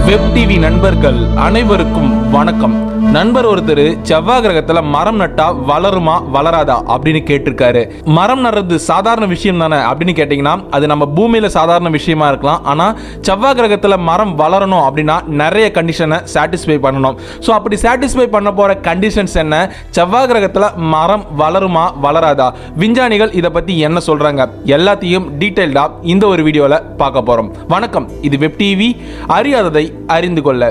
web TV நண்பர்கள் அனைவருக்கும் வணக்கம் நண்பர் ஒருத்தர் செவ்வாய் கிரகத்துல மரம் நட்டா வளருமா வளராதா அப்படின்னு கேட்டிருக்காரு மரம் நடுறது சாதாரண விஷயம் தானே அப்படின்னு கேட்டிங்கன்னா அது நம்ம பூமியில சாதாரண விஷயமா இருக்கலாம் ஆனா செவ்வாய் கிரகத்துல மரம் வளரணும் அப்படின்னா நிறைய கண்டிஷனை சாட்டிஸ்ஃபை பண்ணணும் ஸோ அப்படி சாட்டிஸ்ஃபை பண்ண போற கண்டிஷன்ஸ் என்ன செவ்வாய் கிரகத்துல மரம் வளருமா வளராதா விஞ்ஞானிகள் இதை பத்தி என்ன சொல்றாங்க எல்லாத்தையும் டீட்டெயில்டா இந்த ஒரு வீடியோல பார்க்க போறோம் வணக்கம் இது வெப் டிவி அறியாததை அறிந்து கொள்ள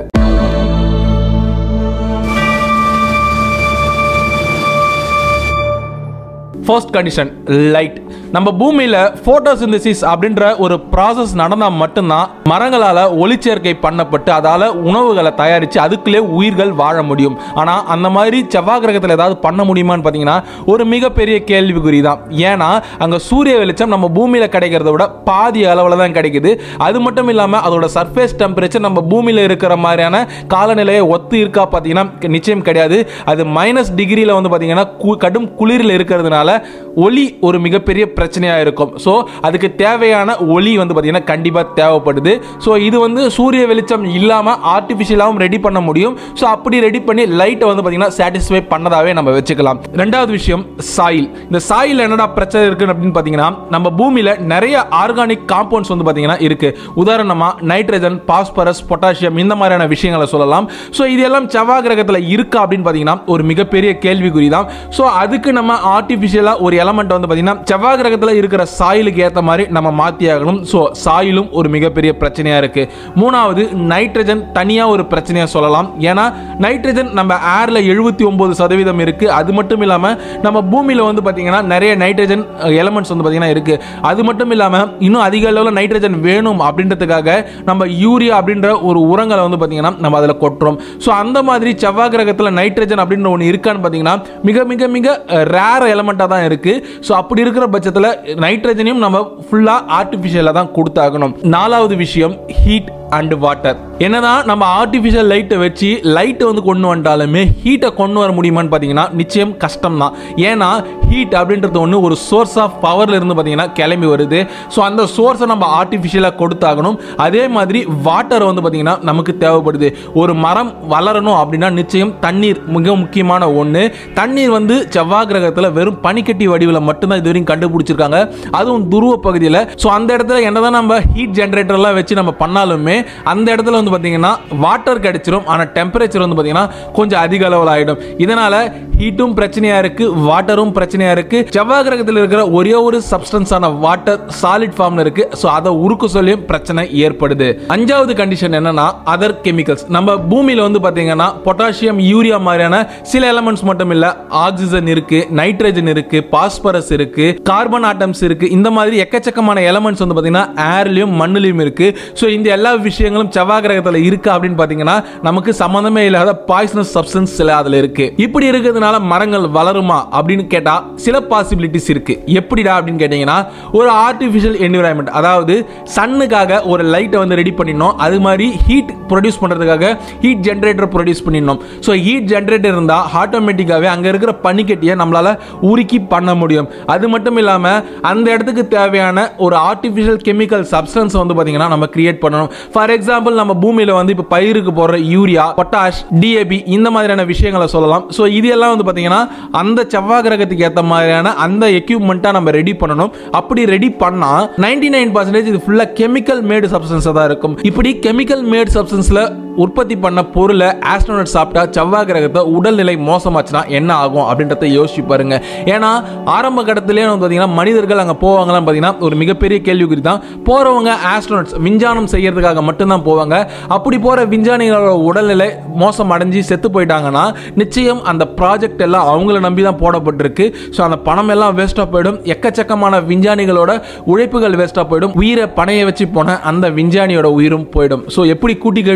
ஃபர்ஸ்ட் கண்டிஷன் லைட் நம்ம பூமியில் ஃபோட்டோசிந்தசிஸ் அப்படின்ற ஒரு ப்ராசஸ் நடந்தால் மட்டும்தான் மரங்களால் ஒளிச்சேர்க்கை பண்ணப்பட்டு அதால் உணவுகளை தயாரித்து அதுக்குள்ளே உயிர்கள் வாழ முடியும் ஆனால் அந்த மாதிரி செவ்வாய் கிரகத்தில் ஏதாவது பண்ண முடியுமான்னு பார்த்தீங்கன்னா ஒரு மிகப்பெரிய கேள்விக்குறி தான் ஏன்னா அங்கே சூரிய வெளிச்சம் நம்ம பூமியில் கிடைக்கிறத விட பாதி அளவில் தான் கிடைக்குது அது மட்டும் இல்லாமல் அதோட சர்ஃபேஸ் டெம்பரேச்சர் நம்ம பூமியில் இருக்கிற மாதிரியான காலநிலையை ஒத்து இருக்கா பார்த்தீங்கன்னா நிச்சயம் கிடையாது அது மைனஸ் டிகிரியில் வந்து பார்த்தீங்கன்னா கு- கடும் குளிரில் இருக்கிறதுனால ஒளி ஒரு மிகப்பெரிய பிரச்சனையாக இருக்கும் ஸோ அதுக்கு தேவையான ஒளி வந்து பார்த்தீங்கன்னா கண்டிப்பாக தேவைப்படுது ஸோ இது வந்து சூரிய வெளிச்சம் இல்லாமல் ஆர்டிஃபிஷியலாகவும் ரெடி பண்ண முடியும் ஸோ அப்படி ரெடி பண்ணி லைட்டை வந்து பார்த்தீங்கன்னா சாட்டிஸ்ஃபை பண்ணதாவே நம்ம வச்சுக்கலாம் ரெண்டாவது விஷயம் சாயில் இந்த சாயில் என்னடா பிரச்சனை இருக்கு அப்படின்னு பார்த்தீங்கன்னா நம்ம பூமியில் நிறைய ஆர்கானிக் காம்பவுண்ட்ஸ் வந்து பார்த்தீங்கன்னா இருக்கு உதாரணமாக நைட்ரஜன் பாஸ்பரஸ் பொட்டாசியம் இந்த மாதிரியான விஷயங்களை சொல்லலாம் ஸோ இதெல்லாம் செவ்வாய் கிரகத்தில் இருக்கா அப்படின்னு பார்த்தீங்கன்னா ஒரு மிகப்பெரிய கேள்விக்குறி தான் ஸோ அதுக்கு நம்ம ஆர்டிஃபிஷியலாக ஒரு எலமெண்ட் வந்து பார்த்தீங்கன்னா செவ்வாய் கிரகத்தில் இருக்கிற சாயிலுக்கு ஏற்ற மாதிரி நம்ம மாற்றி ஆகணும் ஸோ சாயிலும் ஒரு மிகப்பெரிய பிரச்சனையாக இருக்கு மூணாவது நைட்ரஜன் தனியாக ஒரு பிரச்சனையாக சொல்லலாம் ஏன்னா நைட்ரஜன் நம்ம ஏரில் எழுபத்தி ஒம்பது சதவீதம் இருக்கு அது மட்டும் இல்லாமல் நம்ம பூமியில் வந்து பார்த்தீங்கன்னா நிறைய நைட்ரஜன் எலமெண்ட்ஸ் வந்து பார்த்தீங்கன்னா இருக்கு அது மட்டும் இல்லாமல் இன்னும் அதிக அளவில் நைட்ரஜன் வேணும் அப்படின்றதுக்காக நம்ம யூரியா அப்படின்ற ஒரு உரங்களை வந்து பார்த்தீங்கன்னா நம்ம அதில் கொட்டுறோம் ஸோ அந்த மாதிரி செவ்வாய் கிரகத்தில் நைட்ரஜன் அப்படின்ற ஒன்று இருக்கான்னு பார்த்தீங்கன்னா மிக மிக மிக ரேர் எலமெண்ட்டாக தான் இருக்கு ஸோ அப்படி இருக்கிற பட்சத்தில் நைட்ரஜனையும் நம்ம ஃபுல்லாக ஆர்டிஃபிஷியலாக தான் கொடுத்தாகணும் நாலாவது விஷயம் ஹீட் அண்ட் வாட்டர் என்னதான் நம்ம ஆர்டிஃபிஷியல் லைட்டை வச்சு லைட்டை வந்து கொண்டு வந்துட்டாலுமே ஹீட்டை கொண்டு வர முடியுமான்னு பார்த்தீங்கன்னா நிச்சயம் கஷ்டம் தான் ஏன்னா ஹீட் அப்படின்றது ஒன்று ஒரு சோர்ஸ் ஆஃப் பவர்ல இருந்து பார்த்தீங்கன்னா கிளம்பி வருது ஸோ அந்த சோர்ஸை நம்ம ஆர்டிஃபிஷியலாக கொடுத்தாகணும் அதே மாதிரி வாட்டர் வந்து பார்த்தீங்கன்னா நமக்கு தேவைப்படுது ஒரு மரம் வளரணும் அப்படின்னா நிச்சயம் தண்ணீர் மிக முக்கியமான ஒன்று தண்ணீர் வந்து செவ்வாய் கிரகத்தில் வெறும் பனிக்கட்டி வடிவில் மட்டும்தான் இது வரைக்கும் கண்டுபிடிச்சிருக்காங்க அதுவும் துருவ பகுதியில் ஸோ அந்த இடத்துல என்னதான் நம்ம ஹீட் ஜென்ரேட்டர்லாம் வச்சு நம்ம பண்ணாலுமே அந்த இடத்துல வந்து பார்த்தீங்கன்னா வாட்டர் கிடைச்சிரும் ஆனால் டெம்பரேச்சர் வந்து பார்த்தீங்கன்னா கொஞ்சம் அதிக அளவில் ஆகிடும் இதனால ஹீட்டும் பிரச்சனையா இருக்கு வாட்டரும் பிரச்சனையா இருக்கு செவ்வாய் கிரகத்தில் இருக்கிற ஒரே ஒரு சப்ஸ்டன்ஸான வாட்டர் சாலிட் ஃபார்ம்ல இருக்கு ஸோ அதை உருக்க சொல்லியும் பிரச்சனை ஏற்படுது அஞ்சாவது கண்டிஷன் என்னன்னா அதர் கெமிக்கல்ஸ் நம்ம பூமியில வந்து பார்த்தீங்கன்னா பொட்டாசியம் யூரியா மாதிரியான சில எலமெண்ட்ஸ் மட்டும் இல்ல ஆக்சிஜன் இருக்கு நைட்ரஜன் இருக்கு பாஸ்பரஸ் இருக்கு கார்பன் ஆட்டம்ஸ் இருக்கு இந்த மாதிரி எக்கச்சக்கமான எலமெண்ட்ஸ் வந்து பார்த்தீங்கன்னா ஏர்லயும் மண்ணுலயும் இருக்கு ஸோ இந்த எல்லா விஷயங்களும் செவ்வாய் கிரகத்தில் இருக்கு அப்படின்னு பார்த்தீங்கன்னா நமக்கு சம்மந்தமே இல்லாத பாய்சனஸ் சப்ஸ்டன்ஸ் சில அதில் இருக்கு இப்படி இருக்கிறதுனால மரங்கள் வளருமா அப்படின்னு கேட்டா சில பாசிபிலிட்டிஸ் இருக்கு எப்படிடா அப்படின்னு கேட்டீங்கன்னா ஒரு ஆர்டிஃபிஷியல் என்விரான்மெண்ட் அதாவது சன்னுக்காக ஒரு லைட்டை வந்து ரெடி பண்ணிடணும் அது மாதிரி ஹீட் ப்ரொடியூஸ் பண்ணுறதுக்காக ஹீட் ஜென்ரேட்டர் ப்ரொடியூஸ் பண்ணிடணும் ஸோ ஹீட் ஜென்ரேட்டர் இருந்தால் ஆட்டோமேட்டிக்காகவே அங்கே இருக்கிற பனிக்கட்டியை நம்மளால் உருக்கி பண்ண முடியும் அது மட்டும் இல்லாமல் அந்த இடத்துக்கு தேவையான ஒரு ஆர்டிஃபிஷியல் கெமிக்கல் சப்ஸ்டன்ஸ் வந்து பார்த்தீங்கன்னா நம்ம கிரியேட் பண்ணணும் ஃபார் எக்ஸாம்பிள் நம்ம பூமியில் வந்து இப்போ பயிருக்கு போடுற யூரியா பொட்டாஷ் டிஏபி இந்த மாதிரியான விஷயங்களை சொல்லலாம் ஸோ இது எல்லாம் வந்து பார்த்தீங்கன்னா அந்த செவ்வாய் கிரகத்துக்கு ஏற்ற மாதிரியான அந்த எக்யூப்மெண்ட்டாக நம்ம ரெடி பண்ணணும் அப்படி ரெடி பண்ணால் நைன்டி நைன் பர்சன்டேஜ் இது ஃபுல்லாக கெமிக்கல் மேடு சப்ஸ்டன்ஸாக தான் இருக்கும் இப்படி கெமிக்கல் மேடு சப்ஸ்டன்ஸில் உற்பத்தி பண்ண பொருளை ஆஸ்ட்ரோனட் சாப்பிட்டா செவ்வாய் கிரகத்தை உடல்நிலை மோசமாச்சுன்னா என்ன ஆகும் அப்படின்றத யோசிச்சு பாருங்க ஏன்னா ஆரம்ப கட்டத்திலே வந்து பார்த்தீங்கன்னா மனிதர்கள் அங்கே போவாங்களான்னு பார்த்தீங்கன்னா ஒரு மிகப்பெரிய கேள்விக்குறி தான் போகிறவங்க ஆஸ்ட்ரோனட்ஸ் விஞ்ஞானம் செய்யறதுக்காக மட்டும்தான் போவாங்க அப்படி போகிற விஞ்ஞானிகளோட உடல்நிலை மோசம் அடைஞ்சு செத்து போயிட்டாங்கன்னா நிச்சயம் அந்த ப்ராஜெக்ட் எல்லாம் அவங்கள நம்பி தான் போடப்பட்டிருக்கு ஸோ அந்த பணம் எல்லாம் வேஸ்ட்டாக போயிடும் எக்கச்சக்கமான விஞ்ஞானிகளோட உழைப்புகள் வேஸ்ட்டாக போயிடும் உயிரை பணைய வச்சு போன அந்த விஞ்ஞானியோட உயிரும் போயிடும் ஸோ எப்படி கூட்டி கழிச்சு பார்த்தாலும்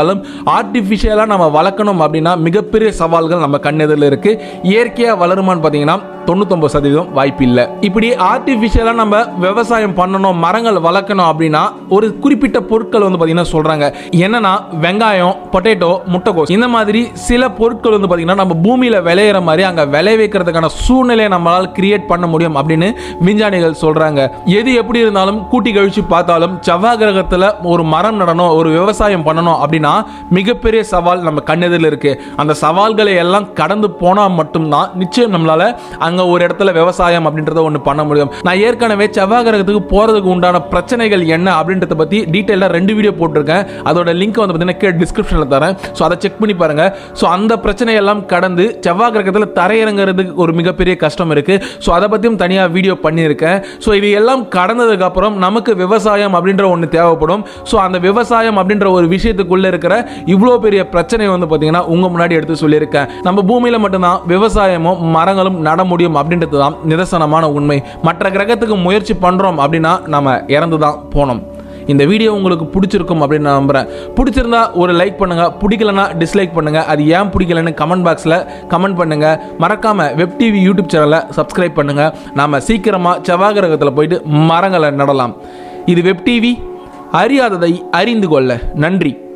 இருந்தாலும் ஆர்டிஃபிஷியலாக நம்ம வளர்க்கணும் அப்படின்னா மிகப்பெரிய சவால்கள் நம்ம கண்ணெதிரில் இருக்கு இயற்கையாக வளருமான்னு பார்த்தீங்கன்னா தொண்ணூத்தொம்பது சதவீதம் வாய்ப்பு இல்லை இப்படி ஆர்டிஃபிஷியலாக நம்ம விவசாயம் பண்ணணும் மரங்கள் வளர்க்கணும் அப்படின்னா ஒரு குறிப்பிட்ட பொருட்கள் வந்து பார்த்தீங்கன்னா சொல்கிறாங்க என்னன்னா வெங்காயம் பொட்டேட்டோ முட்டைக்கோஸ் இந்த மாதிரி சில பொருட்கள் வந்து பார்த்தீங்கன்னா நம்ம பூமியில் விளையிற மாதிரி அங்கே விளை வைக்கிறதுக்கான சூழ்நிலையை நம்மளால் கிரியேட் பண்ண முடியும் அப்படின்னு விஞ்ஞானிகள் சொல்கிறாங்க எது எப்படி இருந்தாலும் கூட்டி கழிச்சு பார்த்தாலும் செவ்வாய் கிரகத்தில் ஒரு மரம் நடணும் ஒரு விவசாயம் பண்ணணும் அப்படின்னா மிகப்பெரிய சவால் நம்ம கண்ணெதிரில் இருக்கு அந்த சவால்களை எல்லாம் கடந்து போனால் மட்டும்தான் நிச்சயம் நம்மளால அங்கே ஒரு இடத்துல விவசாயம் அப்படின்றத ஒன்று பண்ண முடியும் நான் ஏற்கனவே செவ்வாய் கிரகத்துக்கு போகிறதுக்கு உண்டான பிரச்சனைகள் என்ன அப்படின்றத பற்றி டீட்டெயிலாக ரெண்டு வீடியோ போட்டிருக்கேன் அதோட லிங்க் வந்து பார்த்தீங்கன்னா கீழே டிஸ்கிரிப்ஷனில் தரேன் ஸோ அதை செக் பண்ணி பாருங்க ஸோ அந்த பிரச்சனையெல்லாம் கடந்து செவ்வாய் கிரகத்தில் தரையிறங்கிறதுக்கு ஒரு மிகப்பெரிய கஷ்டம் இருக்கு ஸோ அதை பற்றியும் தனியாக வீடியோ பண்ணியிருக்கேன் ஸோ இது எல்லாம் கடந்ததுக்கு அப்புறம் நமக்கு விவசாயம் அப்படின்ற ஒன்று தேவைப்படும் ஸோ அந்த விவசாயம் அப்படின்ற ஒரு விஷயத்துக்குள்ள இருக்கிற இவ்வளோ பெரிய பிரச்சனை வந்து பார்த்தீங்கன்னா உங்க முன்னாடி எடுத்து சொல்லியிருக்கேன் நம்ம பூமியில மட்டும்தான் விவசாயமும் மரங்களும் நட முடியும் அப்படின்றது தான் நிதர்சனமான உண்மை மற்ற கிரகத்துக்கு முயற்சி பண்றோம் அப்படின்னா நம்ம இறந்து தான் போனோம் இந்த வீடியோ உங்களுக்கு பிடிச்சிருக்கும் அப்படின்னு நான் நம்புறேன் பிடிச்சிருந்தா ஒரு லைக் பண்ணுங்க பிடிக்கலனா டிஸ்லைக் பண்ணுங்க அது ஏன் பிடிக்கலன்னு கமெண்ட் பாக்ஸில் கமெண்ட் பண்ணுங்க மறக்காம வெப் டிவி யூடியூப் சேனலை சப்ஸ்கிரைப் பண்ணுங்க நாம சீக்கிரமா செவ்வாய் கிரகத்தில் போயிட்டு மரங்களை நடலாம் இது வெப் டிவி அறியாததை அறிந்து கொள்ள நன்றி